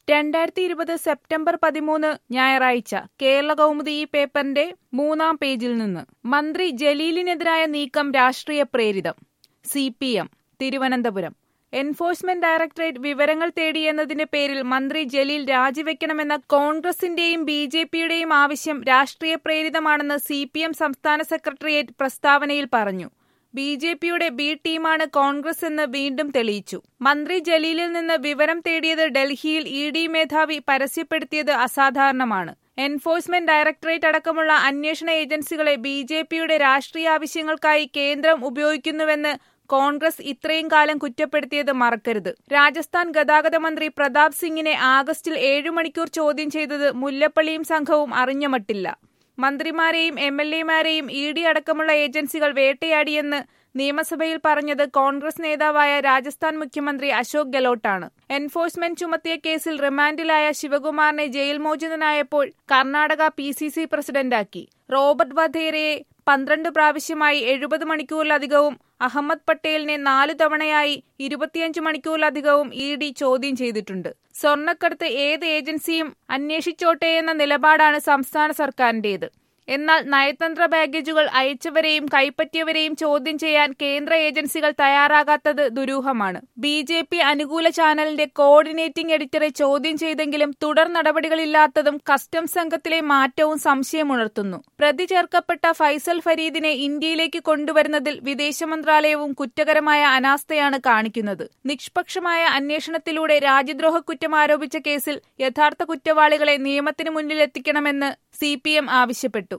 രണ്ടായിരത്തി ഇരുപത് സെപ്റ്റംബർ പതിമൂന്ന് ഞായറാഴ്ച കേരള കൗമുദി ഈ പേപ്പറിന്റെ മൂന്നാം പേജിൽ നിന്ന് മന്ത്രി ജലീലിനെതിരായ നീക്കം രാഷ്ട്രീയ പ്രേരിതം C P M Thiruvananthapuram enforcement directorate വിവരങ്ങൾ തേടിയെന്നതിന്റെ പേരിൽ മന്ത്രി ജലീൽ രാജിവെക്കണമെന്ന കോൺഗ്രസിന്റെയും ബി ജെ പിയുടെയും ആവശ്യം രാഷ്ട്രീയ പ്രേരിതമാണെന്ന് സി പി എം സംസ്ഥാന സെക്രട്ടേറിയറ്റ് പ്രസ്താവനയിൽ പറഞ്ഞു ബി ജെ പിയുടെ ബി ടീമാണ് കോൺഗ്രസ് എന്ന് വീണ്ടും തെളിയിച്ചു മന്ത്രി ജലീലിൽ നിന്ന് വിവരം തേടിയത് ഡൽഹിയിൽ ഇ ഡി മേധാവി പരസ്യപ്പെടുത്തിയത് അസാധാരണമാണ് എൻഫോഴ്സ്മെന്റ് ഡയറക്ടറേറ്റ് അടക്കമുള്ള അന്വേഷണ ഏജൻസികളെ ബി ജെ പിയുടെ രാഷ്ട്രീയ ആവശ്യങ്ങൾക്കായി കേന്ദ്രം ഉപയോഗിക്കുന്നുവെന്ന് കോൺഗ്രസ് ഇത്രയും കാലം കുറ്റപ്പെടുത്തിയത് മറക്കരുത് രാജസ്ഥാൻ ഗതാഗത മന്ത്രി പ്രതാപ് സിംഗിനെ ആഗസ്റ്റിൽ ഏഴു മണിക്കൂർ ചോദ്യം ചെയ്തത് മുല്ലപ്പള്ളിയും സംഘവും അറിഞ്ഞമട്ടില്ല മന്ത്രിമാരെയും എം എൽ എമാരെയും ഇ ഡി അടക്കമുള്ള ഏജൻസികൾ വേട്ടയാടിയെന്ന് നിയമസഭയിൽ പറഞ്ഞത് കോൺഗ്രസ് നേതാവായ രാജസ്ഥാൻ മുഖ്യമന്ത്രി അശോക് ഗെലോട്ടാണ് എൻഫോഴ്സ്മെന്റ് ചുമത്തിയ കേസിൽ റിമാൻഡിലായ ശിവകുമാറിനെ ജയിൽ മോചിതനായപ്പോൾ കർണാടക പി സി സി പ്രസിഡന്റാക്കി റോബർട്ട് വധേരയെ പന്ത്രണ്ട് പ്രാവശ്യമായി എഴുപത് മണിക്കൂറിലധികവും അഹമ്മദ് പട്ടേലിനെ നാലു തവണയായി ഇരുപത്തിയഞ്ച് മണിക്കൂറിലധികവും ഇ ഡി ചോദ്യം ചെയ്തിട്ടുണ്ട് സ്വർണ്ണക്കടത്ത് ഏത് ഏജൻസിയും അന്വേഷിച്ചോട്ടെയെന്ന നിലപാടാണ് സംസ്ഥാന സർക്കാരിന്റേത് എന്നാൽ നയതന്ത്ര ബാഗേജുകൾ അയച്ചവരെയും കൈപ്പറ്റിയവരെയും ചോദ്യം ചെയ്യാൻ കേന്ദ്ര ഏജൻസികൾ തയ്യാറാകാത്തത് ദുരൂഹമാണ് ബി ജെ പി അനുകൂല ചാനലിന്റെ കോർഡിനേറ്റിംഗ് എഡിറ്ററെ ചോദ്യം ചെയ്തെങ്കിലും തുടർ നടപടികളില്ലാത്തതും കസ്റ്റംസ് സംഘത്തിലെ മാറ്റവും സംശയമുണർത്തുന്നു പ്രതി ചേർക്കപ്പെട്ട ഫൈസൽ ഫരീദിനെ ഇന്ത്യയിലേക്ക് കൊണ്ടുവരുന്നതിൽ വിദേശ മന്ത്രാലയവും കുറ്റകരമായ അനാസ്ഥയാണ് കാണിക്കുന്നത് നിഷ്പക്ഷമായ അന്വേഷണത്തിലൂടെ രാജ്യദ്രോഹ കുറ്റം ആരോപിച്ച കേസിൽ യഥാർത്ഥ കുറ്റവാളികളെ നിയമത്തിന് മുന്നിലെത്തിക്കണമെന്ന് സി ആവശ്യപ്പെട്ടു